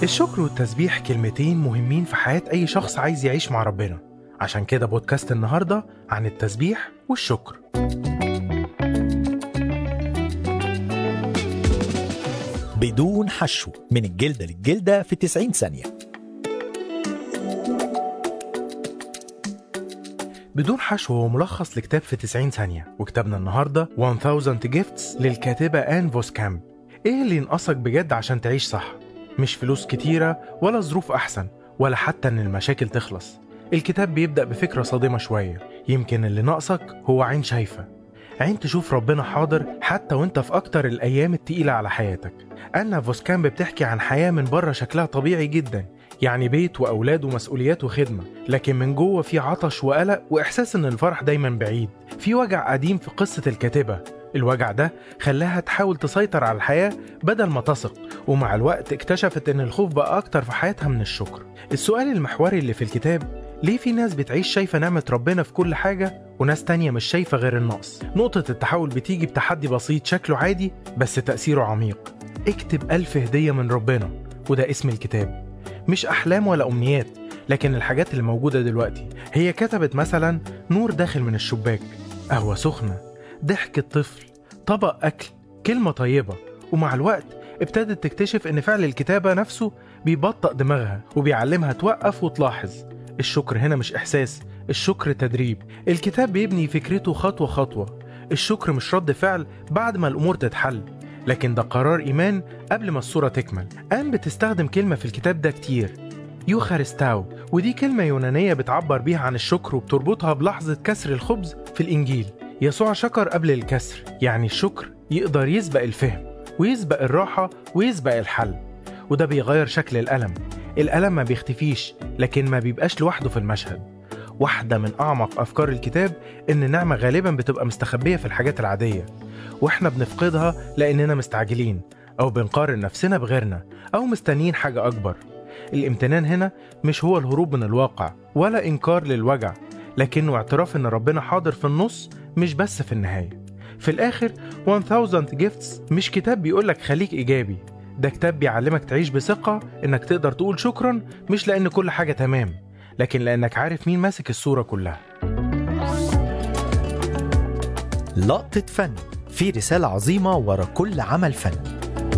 الشكر والتسبيح كلمتين مهمين في حياة أي شخص عايز يعيش مع ربنا عشان كده بودكاست النهاردة عن التسبيح والشكر بدون حشو من الجلدة للجلدة في 90 ثانية بدون حشو هو ملخص لكتاب في 90 ثانية وكتابنا النهاردة 1000 Gifts للكاتبة آن فوسكامب إيه اللي ينقصك بجد عشان تعيش صح؟ مش فلوس كتيرة ولا ظروف أحسن ولا حتى إن المشاكل تخلص الكتاب بيبدأ بفكرة صادمة شوية يمكن اللي ناقصك هو عين شايفة عين تشوف ربنا حاضر حتى وانت في أكتر الأيام التقيلة على حياتك أنا فوسكامب بتحكي عن حياة من بره شكلها طبيعي جدا يعني بيت وأولاد ومسؤوليات وخدمة لكن من جوه في عطش وقلق وإحساس إن الفرح دايما بعيد في وجع قديم في قصة الكاتبة الوجع ده خلاها تحاول تسيطر على الحياة بدل ما تثق ومع الوقت اكتشفت إن الخوف بقى أكتر في حياتها من الشكر السؤال المحوري اللي في الكتاب ليه في ناس بتعيش شايفة نعمة ربنا في كل حاجة وناس تانية مش شايفة غير النقص نقطة التحول بتيجي بتحدي بسيط شكله عادي بس تأثيره عميق اكتب ألف هدية من ربنا وده اسم الكتاب مش أحلام ولا أمنيات لكن الحاجات اللي موجودة دلوقتي هي كتبت مثلا نور داخل من الشباك قهوة سخنة ضحكة طفل طبق أكل كلمة طيبة ومع الوقت ابتدت تكتشف إن فعل الكتابة نفسه بيبطئ دماغها وبيعلمها توقف وتلاحظ الشكر هنا مش إحساس الشكر تدريب الكتاب بيبني فكرته خطوة خطوة الشكر مش رد فعل بعد ما الأمور تتحل لكن ده قرار إيمان قبل ما الصورة تكمل آن بتستخدم كلمة في الكتاب ده كتير يوخارستاو ودي كلمة يونانية بتعبر بيها عن الشكر وبتربطها بلحظة كسر الخبز في الإنجيل يسوع شكر قبل الكسر يعني الشكر يقدر يسبق الفهم ويسبق الراحة ويسبق الحل وده بيغير شكل الألم الألم ما بيختفيش لكن ما بيبقاش لوحده في المشهد واحدة من أعمق أفكار الكتاب إن النعمة غالبا بتبقى مستخبية في الحاجات العادية وإحنا بنفقدها لأننا مستعجلين أو بنقارن نفسنا بغيرنا أو مستنيين حاجة أكبر الامتنان هنا مش هو الهروب من الواقع ولا إنكار للوجع لكنه اعتراف إن ربنا حاضر في النص مش بس في النهاية في الآخر 1000 Gifts مش كتاب بيقولك خليك إيجابي ده كتاب بيعلمك تعيش بثقة إنك تقدر تقول شكرا مش لأن كل حاجة تمام لكن لأنك عارف مين ماسك الصورة كلها لقطة فن في رسالة عظيمة ورا كل عمل فني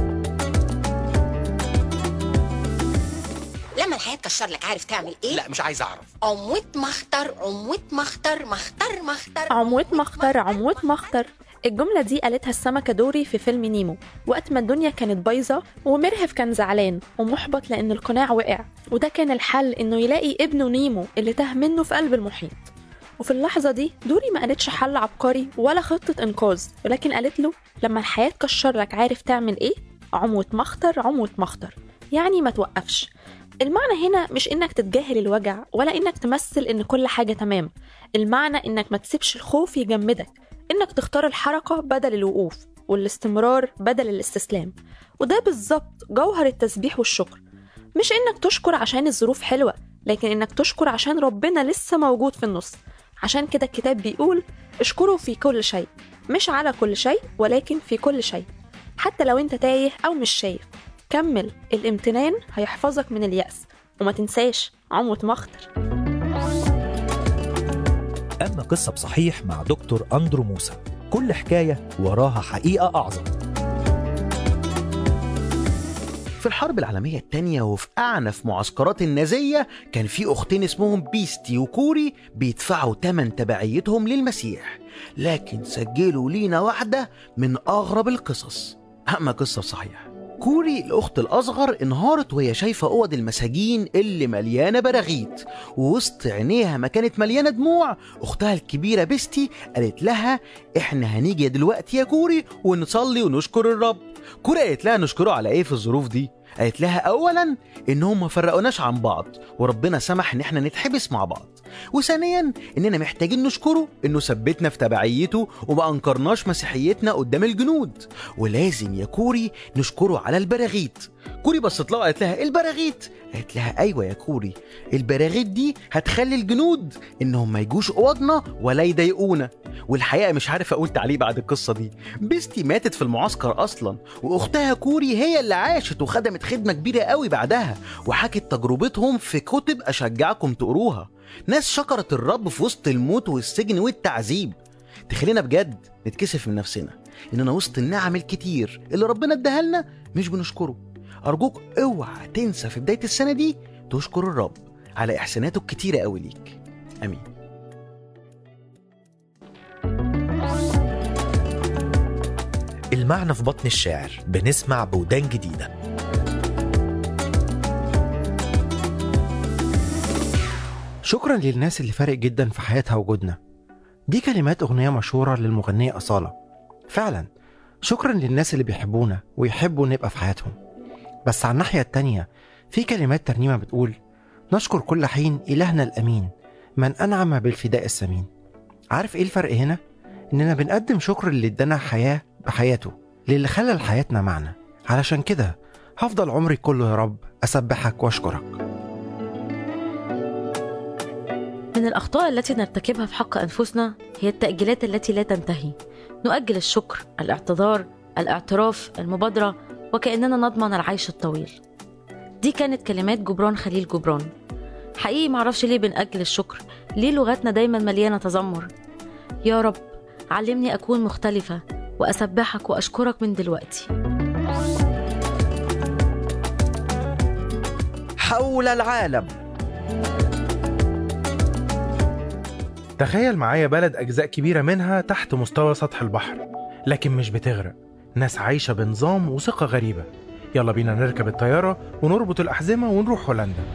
لما الحياة تكشر لك عارف تعمل ايه؟ لا مش عايز اعرف عموت مختر عموت مختر مختر مختر عموت مختر عموت مختر الجملة دي قالتها السمكة دوري في فيلم نيمو وقت ما الدنيا كانت بايظة ومرهف كان زعلان ومحبط لأن القناع وقع وده كان الحل إنه يلاقي ابنه نيمو اللي تاه منه في قلب المحيط وفي اللحظة دي دوري ما قالتش حل عبقري ولا خطة إنقاذ ولكن قالت له لما الحياة تكشر لك عارف تعمل إيه؟ عموت مختر عموت مختر يعني ما توقفش المعنى هنا مش انك تتجاهل الوجع ولا انك تمثل ان كل حاجة تمام المعنى انك ما تسيبش الخوف يجمدك انك تختار الحركة بدل الوقوف والاستمرار بدل الاستسلام وده بالظبط جوهر التسبيح والشكر مش انك تشكر عشان الظروف حلوة لكن انك تشكر عشان ربنا لسه موجود في النص عشان كده الكتاب بيقول اشكروا في كل شيء مش على كل شيء ولكن في كل شيء حتى لو انت تايه او مش شايف كمل الامتنان هيحفظك من اليأس وما تنساش عموة مختر أما قصة بصحيح مع دكتور أندرو موسى كل حكاية وراها حقيقة أعظم في الحرب العالمية التانية وفي أعنف معسكرات النازية كان في أختين اسمهم بيستي وكوري بيدفعوا تمن تبعيتهم للمسيح لكن سجلوا لينا واحدة من أغرب القصص أما قصة صحيح كوري الأخت الأصغر انهارت وهي شايفة أوض المساجين اللي مليانة براغيث ووسط عينيها ما كانت مليانة دموع أختها الكبيرة بيستي قالت لها إحنا هنيجي دلوقتي يا كوري ونصلي ونشكر الرب كوري قالت لها نشكره على إيه في الظروف دي قالت لها اولا انهم ما فرقوناش عن بعض وربنا سمح ان احنا نتحبس مع بعض وثانيا اننا محتاجين نشكره انه ثبتنا في تبعيته وما انكرناش مسيحيتنا قدام الجنود ولازم يا كوري نشكره على البراغيث كوري بصت لها وقالت لها البراغيث قالت لها ايوه يا كوري البراغيث دي هتخلي الجنود انهم ما يجوش اوضنا ولا يضايقونا والحقيقه مش عارف اقول تعليق بعد القصه دي بيستي ماتت في المعسكر اصلا واختها كوري هي اللي عاشت وخدمت عملت خدمة كبيرة قوي بعدها وحكت تجربتهم في كتب أشجعكم تقروها ناس شكرت الرب في وسط الموت والسجن والتعذيب تخلينا بجد نتكسف من نفسنا إننا وسط النعم الكتير اللي ربنا اداها لنا مش بنشكره أرجوك اوعى تنسى في بداية السنة دي تشكر الرب على إحساناته الكتيرة قوي ليك آمين المعنى في بطن الشاعر بنسمع بودان جديدة شكرا للناس اللي فارق جدا في حياتها وجودنا دي كلمات أغنية مشهورة للمغنية أصالة فعلا شكرا للناس اللي بيحبونا ويحبوا نبقى في حياتهم بس على الناحية التانية في كلمات ترنيمة بتقول نشكر كل حين إلهنا الأمين من أنعم بالفداء الثمين عارف إيه الفرق هنا؟ إننا بنقدم شكر اللي ادانا حياة بحياته للي خلى لحياتنا معنى علشان كده هفضل عمري كله يا رب أسبحك وأشكرك من الأخطاء التي نرتكبها في حق أنفسنا هي التأجيلات التي لا تنتهي نؤجل الشكر الاعتذار الاعتراف المبادرة وكأننا نضمن العيش الطويل دي كانت كلمات جبران خليل جبران حقيقي معرفش ليه بنأجل الشكر ليه لغتنا دايما مليانة تذمر يا رب علمني أكون مختلفة وأسبحك وأشكرك من دلوقتي حول العالم تخيل معايا بلد أجزاء كبيرة منها تحت مستوى سطح البحر لكن مش بتغرق ناس عايشة بنظام وثقة غريبة يلا بينا نركب الطيارة ونربط الأحزمة ونروح هولندا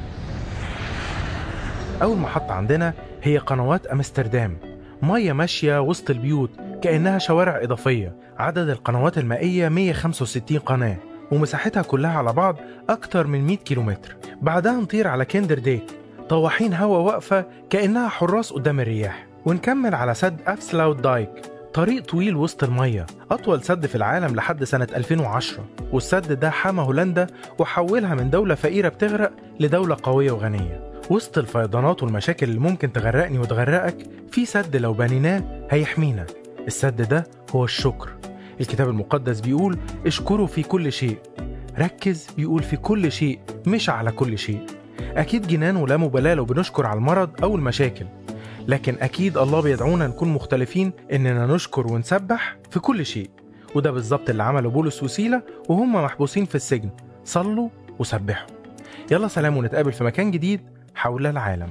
أول محطة عندنا هي قنوات أمستردام مية ماشية وسط البيوت كأنها شوارع إضافية عدد القنوات المائية 165 قناة ومساحتها كلها على بعض أكتر من 100 كيلومتر بعدها نطير على كيندر ديك طواحين هوا واقفة كأنها حراس قدام الرياح ونكمل على سد أفسلاود دايك طريق طويل وسط المية أطول سد في العالم لحد سنة 2010 والسد ده حمى هولندا وحولها من دولة فقيرة بتغرق لدولة قوية وغنية وسط الفيضانات والمشاكل اللي ممكن تغرقني وتغرقك في سد لو بنيناه هيحمينا السد ده هو الشكر الكتاب المقدس بيقول اشكروا في كل شيء ركز بيقول في كل شيء مش على كل شيء أكيد جنان ولا مبالاة لو بنشكر على المرض أو المشاكل لكن أكيد الله بيدعونا نكون مختلفين إننا نشكر ونسبح في كل شيء وده بالظبط اللي عمله بولس وسيلة وهم محبوسين في السجن صلوا وسبحوا يلا سلام ونتقابل في مكان جديد حول العالم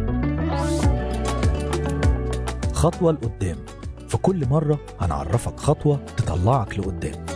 خطوة لقدام في كل مرة هنعرفك خطوة تطلعك لقدام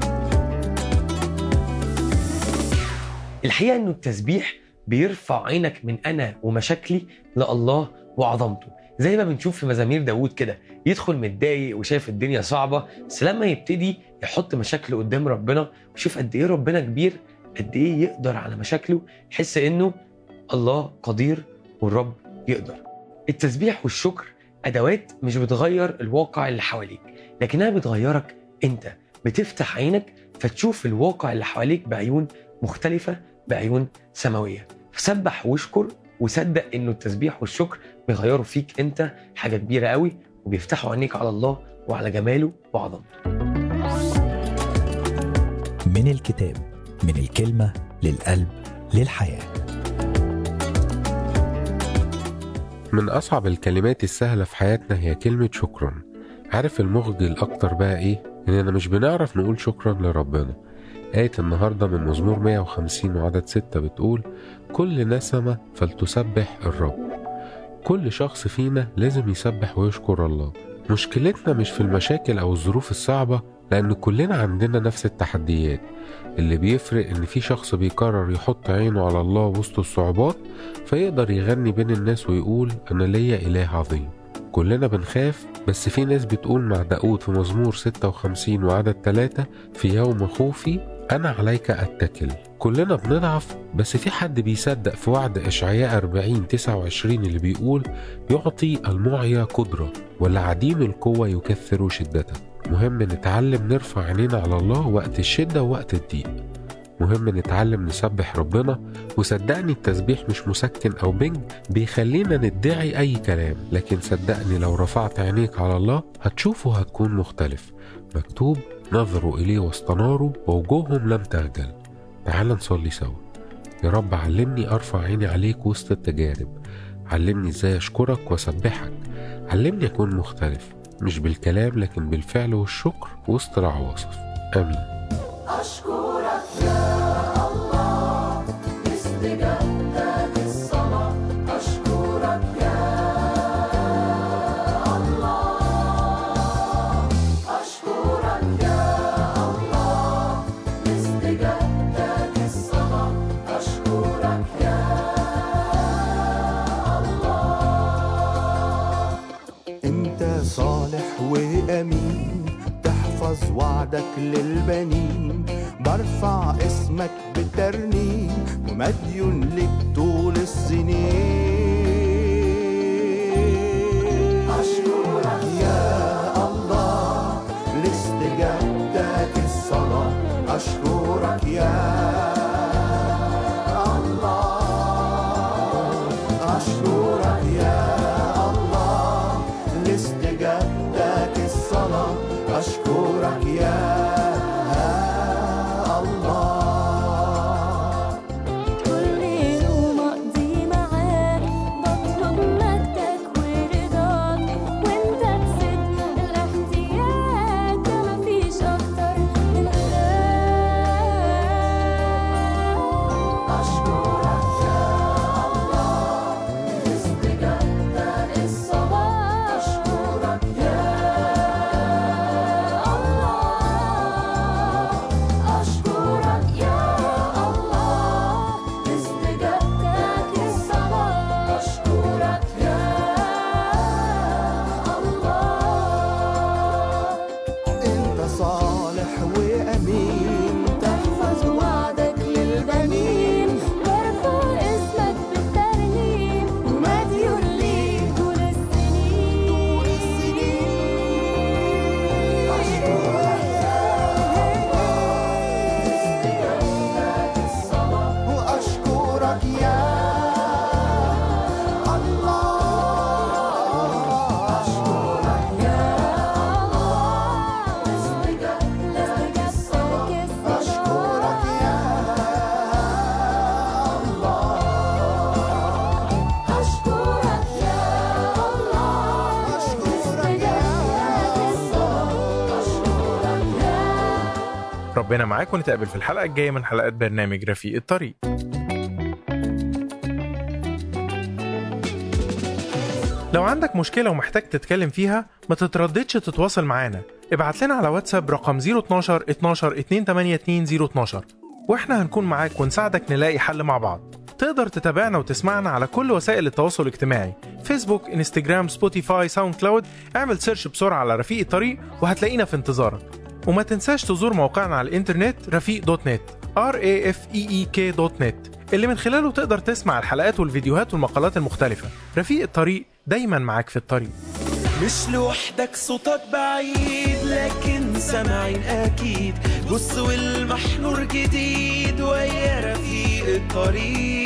الحقيقه انه التسبيح بيرفع عينك من انا ومشاكلي لله وعظمته زي ما بنشوف في مزامير داوود كده يدخل متضايق وشايف الدنيا صعبه بس لما يبتدي يحط مشاكله قدام ربنا ويشوف قد ايه ربنا كبير قد ايه يقدر على مشاكله يحس انه الله قدير والرب يقدر التسبيح والشكر ادوات مش بتغير الواقع اللي حواليك لكنها بتغيرك انت بتفتح عينك فتشوف الواقع اللي حواليك بعيون مختلفه بعيون سماويه فسبح واشكر وصدق انه التسبيح والشكر بيغيروا فيك انت حاجه كبيره قوي وبيفتحوا عينيك على الله وعلى جماله وعظمته من الكتاب من الكلمة للقلب للحياة من أصعب الكلمات السهلة في حياتنا هي كلمة شكرا عارف المخجل أكتر بقى إيه؟ إننا مش بنعرف نقول شكرا لربنا آية النهاردة من مزمور 150 وعدد 6 بتقول كل نسمة فلتسبح الرب كل شخص فينا لازم يسبح ويشكر الله مشكلتنا مش في المشاكل أو الظروف الصعبة لأن كلنا عندنا نفس التحديات اللي بيفرق إن في شخص بيقرر يحط عينه على الله وسط الصعوبات فيقدر يغني بين الناس ويقول أنا ليا إله عظيم كلنا بنخاف بس في ناس بتقول مع داود في مزمور 56 وعدد 3 في يوم خوفي أنا عليك أتكل كلنا بنضعف بس في حد بيصدق في وعد إشعياء 40 29 اللي بيقول يعطي المعيا قدرة والعديم القوة يكثر شدته مهم نتعلم نرفع عينينا على الله وقت الشدة ووقت الضيق مهم نتعلم نسبح ربنا وصدقني التسبيح مش مسكن أو بنج بيخلينا ندعي أي كلام لكن صدقني لو رفعت عينيك على الله هتشوفه هتكون مختلف مكتوب نظروا إليه واستناروا ووجوههم لم تخجل تعال نصلي سوا يا رب علمني أرفع عيني عليك وسط التجارب علمني إزاي أشكرك وأسبحك علمني أكون مختلف مش بالكلام لكن بالفعل والشكر وسط العواصف آمين انت صالح وامين تحفظ وعدك للبنين برفع اسمك بالترنيم ومديون لك طول السنين أشكرك يا الله لاستجابتك الصلاة أشكرك يا الله أشكرك يا الله لاستجابتك الصلاة أشكرك يا الله كل يوم أقضي معاك بطلب مجدك ورضاك وانت تسد الاحتياج ده مفيش أكتر من غيرك أشكرك يا الله لاستجابتك الصلاة أشكرك يا الله أشكرك يا الله لاستجابتك الصلاة أشكرك يا الله انت صالح وامين تحفظ وعدك للبنين برفع اسمك بالترنيم ومديون ليك طول السنين طول السنين أشكرك يا الله لاستجابتك الصلاة واشكرك يا الله أشكرك يا الله لاستجابتك الصلاة أشكرك يا الله أشكرك يا الله أشكرك يا أشكرك يا ربنا معاك ونتقابل في الحلقة الجاية من حلقات برنامج رفيق الطريق لو عندك مشكلة ومحتاج تتكلم فيها ما تترددش تتواصل معانا ابعت لنا على واتساب رقم 012 12 282 012 واحنا هنكون معاك ونساعدك نلاقي حل مع بعض تقدر تتابعنا وتسمعنا على كل وسائل التواصل الاجتماعي فيسبوك انستجرام سبوتيفاي ساوند كلاود اعمل سيرش بسرعة على رفيق الطريق وهتلاقينا في انتظارك وما تنساش تزور موقعنا على الانترنت رفيق دوت نت r a f e e k دوت نت اللي من خلاله تقدر تسمع الحلقات والفيديوهات والمقالات المختلفة رفيق الطريق دايما معاك في الطريق مش لوحدك صوتك بعيد لكن سامعين اكيد بص والمحنور جديد ويا رفيق الطريق